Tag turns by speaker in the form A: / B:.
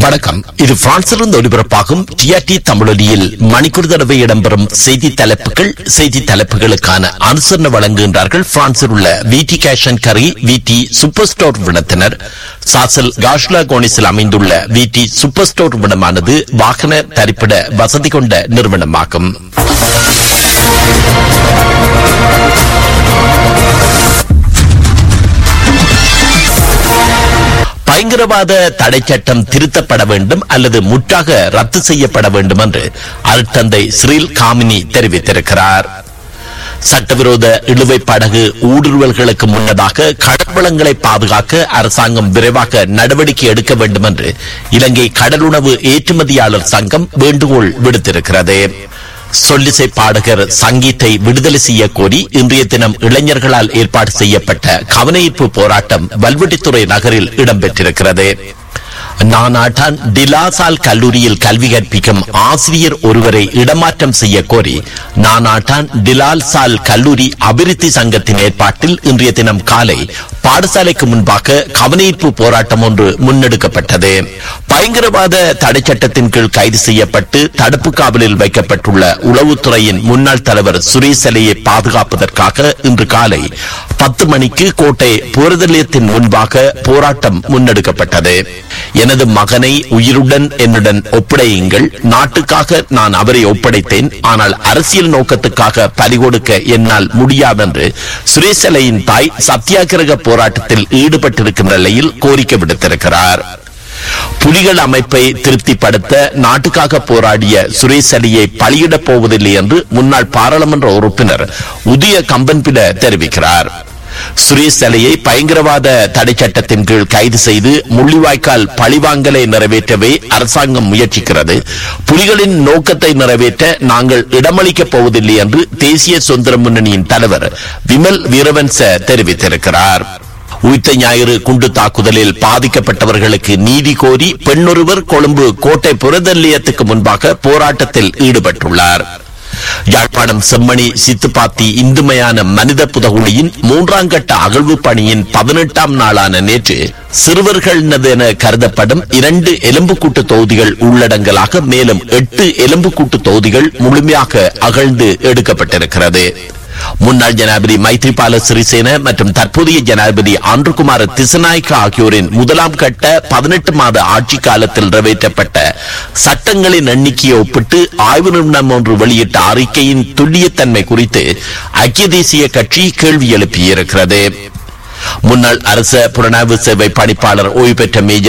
A: வணக்கம் இது பிரான்சிலிருந்து ஒலிபரப்பாகும் டிஆர்டி தமிழொலியில் மணிக்கூர் தடவை இடம்பெறும் செய்தி தலைப்புகள் செய்தி தலைப்புகளுக்கான அனுசரணை வழங்குகின்றார்கள் பிரான்சில் உள்ள விடி கேஷன் கரி விடி சூப்பர் ஸ்டோர் விடத்தினர் சாசல் காஷ்லா கோனிஸில் அமைந்துள்ள விடி சூப்பர் ஸ்டோர் விடமானது வாகன தரிப்பிட வசதி கொண்ட நிறுவனமாகும் பயங்கரவாத தடை சட்டம் திருத்தப்பட வேண்டும் அல்லது முற்றாக ரத்து செய்யப்பட வேண்டும் என்று அருட்தந்தை ஸ்ரீல் காமினி தெரிவித்திருக்கிறார் சட்டவிரோத இழுவை படகு ஊடுருவல்களுக்கு முன்னதாக கடல்வளங்களை பாதுகாக்க அரசாங்கம் விரைவாக நடவடிக்கை எடுக்க வேண்டும் என்று இலங்கை கடலுணவு ஏற்றுமதியாளர் சங்கம் வேண்டுகோள் விடுத்திருக்கிறது சொல்லிசை பாடகர் சங்கீத்தை விடுதலை செய்ய கோரி இன்றைய தினம் இளைஞர்களால் ஏற்பாடு செய்யப்பட்ட கவனஈர்ப்பு போராட்டம் வல்வெட்டித்துறை நகரில் இடம்பெற்றிருக்கிறது நானாட்டான் டிலாசால் கல்லூரியில் கல்வி கற்பிக்கும் ஆசிரியர் ஒருவரை இடமாற்றம் செய்ய கோரி நானாட்டான் டிலால்சால் கல்லூரி அபிவிருத்தி சங்கத்தின் ஏற்பாட்டில் இன்றைய தினம் காலை பாடசாலைக்கு முன்பாக கவனஈர்ப்பு போராட்டம் ஒன்று முன்னெடுக்கப்பட்டது பயங்கரவாத தடை சட்டத்தின் கீழ் கைது செய்யப்பட்டு தடுப்பு காவலில் வைக்கப்பட்டுள்ள உளவுத்துறையின் முன்னாள் தலைவர் சுரேசலையை பாதுகாப்பதற்காக இன்று காலை பத்து மணிக்கு கோட்டை போர் நிலையத்தின் முன்பாக போராட்டம் முன்னெடுக்கப்பட்டது எனது மகனை உயிருடன் என்னுடன் ஒப்படையுங்கள் நாட்டுக்காக நான் அவரை ஒப்படைத்தேன் ஆனால் அரசியல் நோக்கத்துக்காக பலி கொடுக்க என்னால் முடியாதென்று சுரேசலையின் தாய் சத்தியாகிரக போராட்டத்தில் ஈடுபட்டிருக்கின்ற நிலையில் கோரிக்கை விடுத்திருக்கிறார் புலிகள் அமைப்பை திருப்திப்படுத்த நாட்டுக்காக போராடிய சுரேஷ் அலியை பலியிடப் போவதில்லை என்று முன்னாள் பாராளுமன்ற உறுப்பினர் உதய கம்பன்பில தெரிவிக்கிறார் சுரேஷ் அலையை பயங்கரவாத தடை சட்டத்தின் கீழ் கைது செய்து முள்ளிவாய்க்கால் பழிவாங்கலை நிறைவேற்றவே அரசாங்கம் முயற்சிக்கிறது புலிகளின் நோக்கத்தை நிறைவேற்ற நாங்கள் இடமளிக்கப் போவதில்லை என்று தேசிய சுதந்திர முன்னணியின் தலைவர் விமல் வீரவன்ச தெரிவித்திருக்கிறார் உயிர்த்த ஞாயிறு குண்டு தாக்குதலில் பாதிக்கப்பட்டவர்களுக்கு நீதி கோரி பெண்ணொருவர் கொழும்பு கோட்டை புரதல்லியத்துக்கு முன்பாக போராட்டத்தில் ஈடுபட்டுள்ளார் யாழ்ப்பாணம் செம்மணி சித்துப்பாத்தி இந்துமையான மனித புதகுழியின் மூன்றாம் கட்ட அகழ்வு பணியின் பதினெட்டாம் நாளான நேற்று சிறுவர்களது என கருதப்படும் இரண்டு எலும்புக்கூட்டு தொகுதிகள் உள்ளடங்கலாக மேலும் எட்டு எலும்புக்கூட்டு தொகுதிகள் முழுமையாக அகழ்ந்து எடுக்கப்பட்டிருக்கிறது முன்னாள் ஜனாதிபதி மைத்ரிபால சிறிசேன மற்றும் தற்போதைய ஜனாதிபதி ஆண்டுகுமார திசநாயக்க ஆகியோரின் முதலாம் கட்ட பதினெட்டு மாத ஆட்சி காலத்தில் நிறைவேற்றப்பட்ட சட்டங்களின் எண்ணிக்கையை ஒப்பிட்டு ஆய்வு நிறுவனம் ஒன்று வெளியிட்ட அறிக்கையின் துல்லியத்தன்மை குறித்து ஐக்கிய தேசிய கட்சி கேள்வி எழுப்பியிருக்கிறது முன்னாள் அரச புலனாய்வு சேவை பணிப்பாளர் ஓய்வு பெற்ற மேஜர்